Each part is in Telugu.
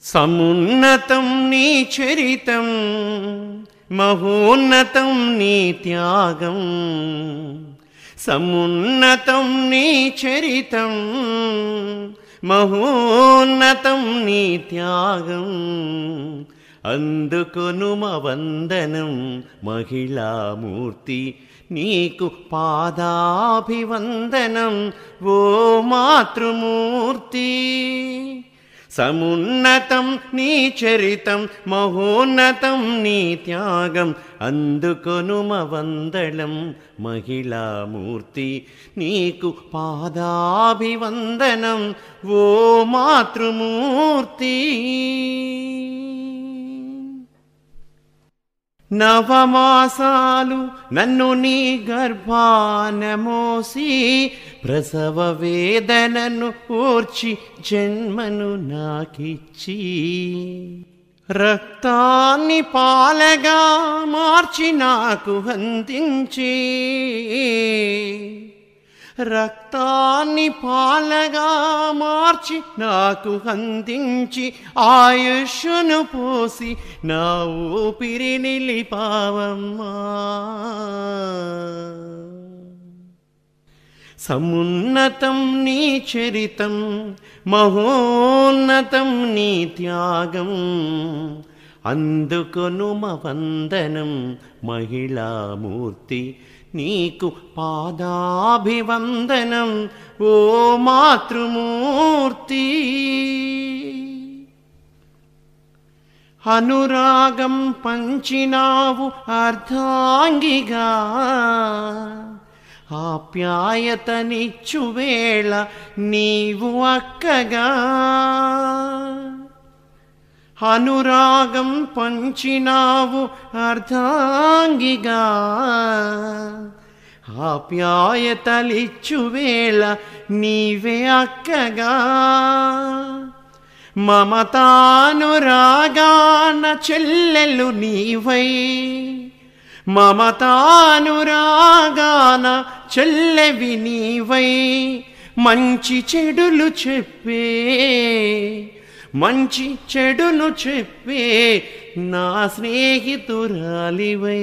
సమున్నతం నీ చరితం మహోన్నతం నీ త్యాగం సమున్నతం నీ చరితం మహోన్నతం నీ త్యాగం అందుకొను వందనం మహిళామూర్తి నీకు పాదాభివందనం ఓ మాతృమూర్తి సమున్నతం నీ చరితం మహోన్నతం నీ త్యాగం అందుకొను వందనం మహిళామూర్తి నీకు పాదాభివందనం ఓ మాతృమూర్తి నవమాసాలు నన్ను నీ గర్భాన మోసి ప్రసవ వేదనను ఓర్చి జన్మను నాకిచ్చి రక్తాన్ని పాలగా మార్చి నాకు అందించి రక్తాన్ని పాలగా మార్చి నాకు అందించి ఆయుష్ను పోసి నా ఊపిరి నిలిపావమ్మా సమున్నతం నీ చరితం మహోన్నతం నీ త్యాగం అందుకొను వందనం మహిళామూర్తి నీకు పాదాభివందనం ఓ మాతృమూర్తి అనురాగం పంచినావు అర్ధాంగిగా ఆప్యాయతనిచ్చు వేళ నీవు అక్కగా అనురాగం పంచినావు అర్ధాంగిగా ఆప్యాయతలిచ్చు వేళ నీవే అక్కగా మమతానురాగాన చెల్లెలు నీవై మమతానురాగాన చెల్లెవి నీవై మంచి చెడులు చెప్పే మంచి చెడును చెప్పే నా స్నేహితురాలివై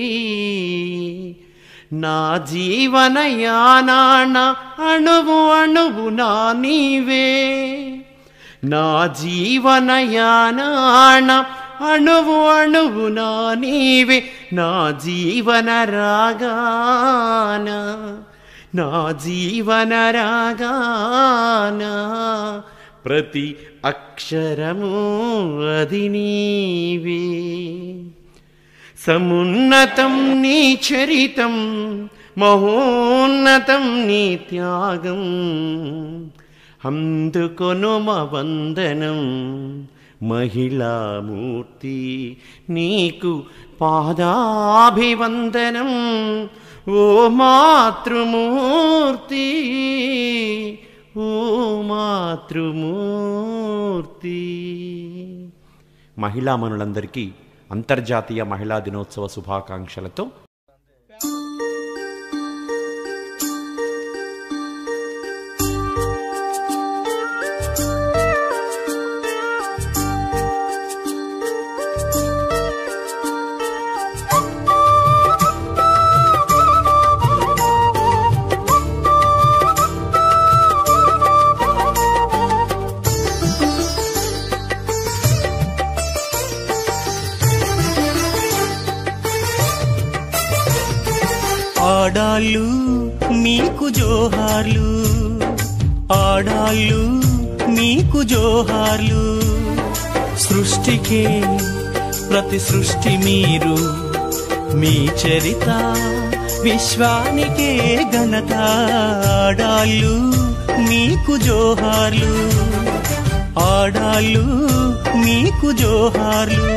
నా జీవన యానాన అణువు అణువు నా నీవే నా జీవన యానాన అణువు అణువు నా నీవే నా జీవన రాగాన నా జీవన రాగాన ప్రతి అక్షరము అది నీవే సమున్నతం నీ చరితం మహోన్నతం నీ త్యాగం అందుకొను వందనం మహిళామూర్తి నీకు పాదాభివందనం ఓ మాతృమూర్తి ఓ మాతృమూర్తి మహిళామణులందరికీ అంతర్జాతీయ మహిళా దినోత్సవ శుభాకాంక్షలతో ఆడాళ్ళు మీకు జోహార్లు ఆడాళ్ళు మీకు జోహార్లు సృష్టికే ప్రతి సృష్టి మీరు మీ చరిత విశ్వానికే ఘనత ఆడాళ్ళు మీకు జోహార్లు ఆడాళ్ళు మీకు జోహార్లు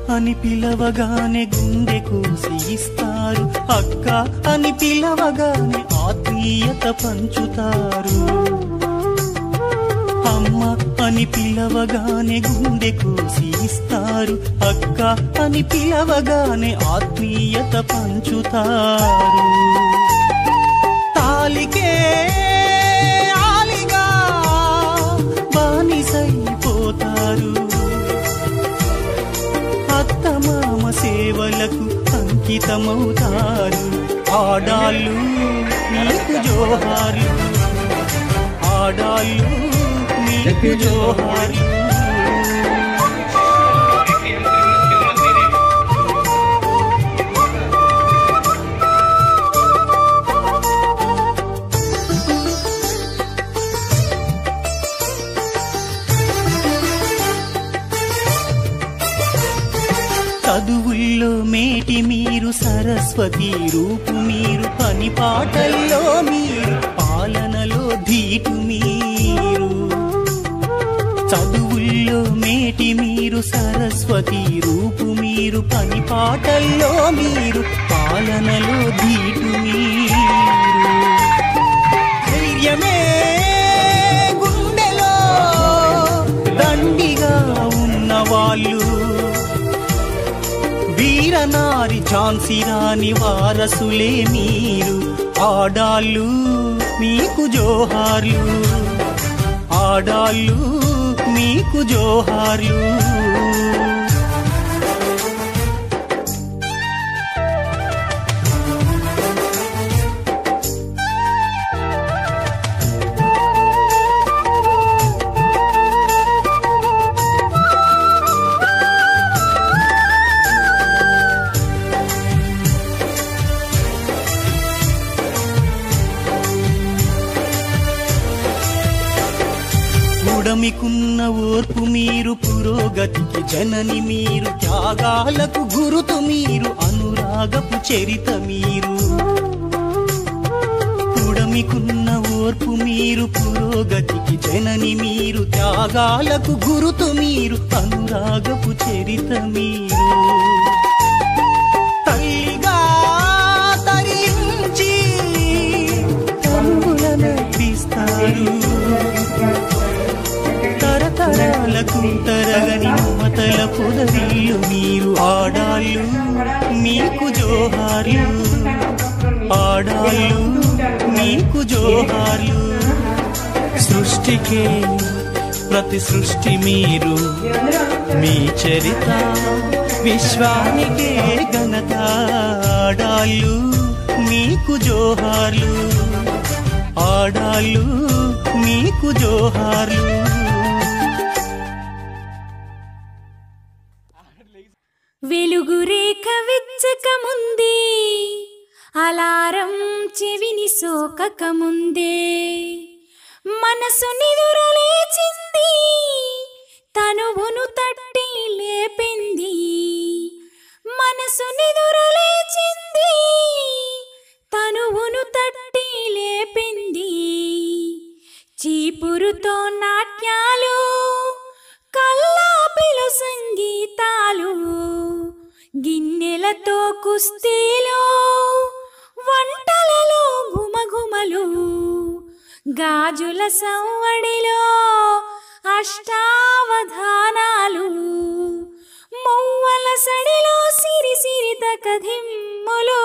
అని పిలవగానే గుండె కోసి ఇస్తారు అక్క అని పిలవగానే ఆత్మీయత పంచుతారు అమ్మ అని పిలవగానే గుండె కోసి ఇస్తారు అక్క అని పిలవగానే ఆత్మీయత పంచుతారు తాలికే ఆలిగా బానిసైపోతారు అత్తమామ సేవలకు అంకితమవుతారు ఆడాళ్ళు నీకు జోహార్లు ఆడాళ్ళు నీకు జోహార్లు చదువుల్లో మేటి మీరు సరస్వతి రూపు మీరు పని పాటల్లో మీరు పాలనలో ధీటు మీరు చదువుల్లో మేటి మీరు సరస్వతి రూపు మీరు పని పాటల్లో మీరు పాలనలో ధీటు మీరు ధైర్యమే గుండెలో దండిగా ఉన్నవాళ్ళు వీరనారి ఝాన్సీ రాణి వారసులే మీరు ఆడాళ్ళు మీకు జోహార్లు ఆడాళ్ళు మీకు జోహార్లు ఉడమికున్న ఓర్పు మీరు పురోగతికి జనని మీరు త్యాగాలకు గురుతు మీరు అనురాగపు చరిత మీరు ఉడమికున్న ఓర్పు మీరు పురోగతికి జనని మీరు త్యాగాలకు గురుతు మీరు అనురాగపు చరిత మీరు తల్లిగా తరించి తనువులను నడిపిస్తారు తరతరాలకు తరగని మమతల పొదరిల్లు మీరు ఆడాళ్ళు మీకు జోహార్లు ఆడాళ్ళు మీకు జోహార్లు సృష్టికే ప్రతి సృష్టి మీరు మీ చరిత విశ్వానికే ఘనత ఆడాళ్ళు మీకు జోహార్లు ఆడాళ్ళు మీకు జోహార్లు వెలుగు రేఖ వెచ్చక ముందే అలారం చెవిని సోకక ముందే మనసు నిదురలేచింది తనువును తట్టి లేపింది మనసు నిదురలేచింది తనువును తట్టి లేపింది చీపురుతో నాట్యాలు కల్లాపిలు సంగీతాలు గిన్నెలతో కుస్తీలు వంటలలో గుమగుమలు గాజుల సవ్వడిలో అష్టావధానాలు మువ్వల సడిలో సిరి సిరి కథిమ్ములు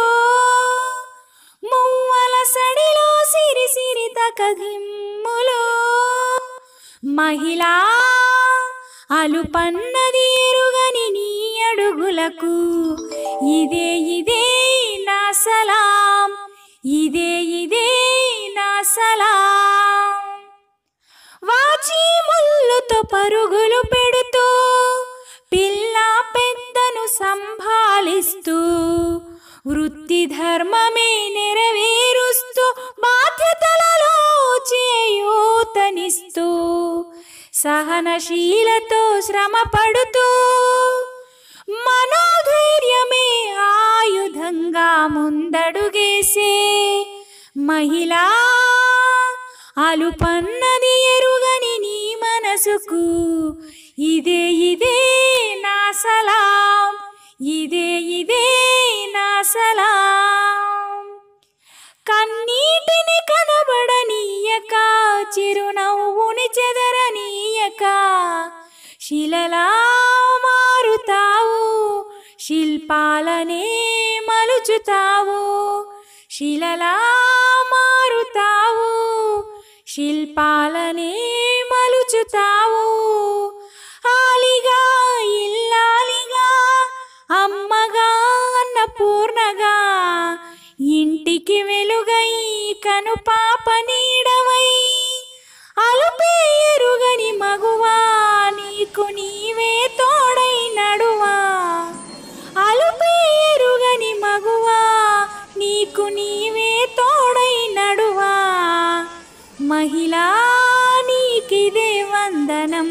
మువ్వల సడిలో సిరి సిరి కథిమ్ములు మహిళా అలుపన్నది ఎరుగని నీ అడుగులకు ఇదే ఇదే నా సలాం ఇదే ఇదే నా సలాం వాచి ముళ్ళుతో పరుగులు పెడుతూ పిల్ల పెద్దను సంభాలిస్తూ వృత్తి ధర్మమే నెరవేరుస్తూ బాధ్యతలలో చేయూతనిస్తూ సహనశీలతో శ్రమ పడుతూ మనోధైర్యమే ఆయుధంగా ముందడుగేసే మహిళా అలుపన్నది ఎరుగని నీ మనసుకు ఇదే ఇదే నా సలాం ఇదే ఇదే నా సలాం కన్నీటిని కనబడనీయక చిరునవ్వుని చెదరనీయక శిలలా మారుతావు శిల్పాలనే మలుచుతావు శిలలా మారుతావు శిల్పాలనే మలుచుతావు ఆలిగా ఇల్లాలిగా అమ్మగా అన్నపూర్ణగా ఇంటికి వెలుగై కను పాప నీడవై అలుపే ఎరుగని మగువా నీకు నీవే తోడై నడువా అలుపే ఎరుగని మగువా నీకు నీవే తోడై నడువా మహిళా నీకిదే వందనం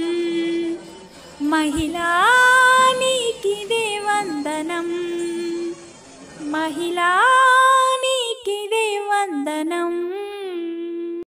మహిళా నీకిదే వందనం మహిళా నీకిదే వందనం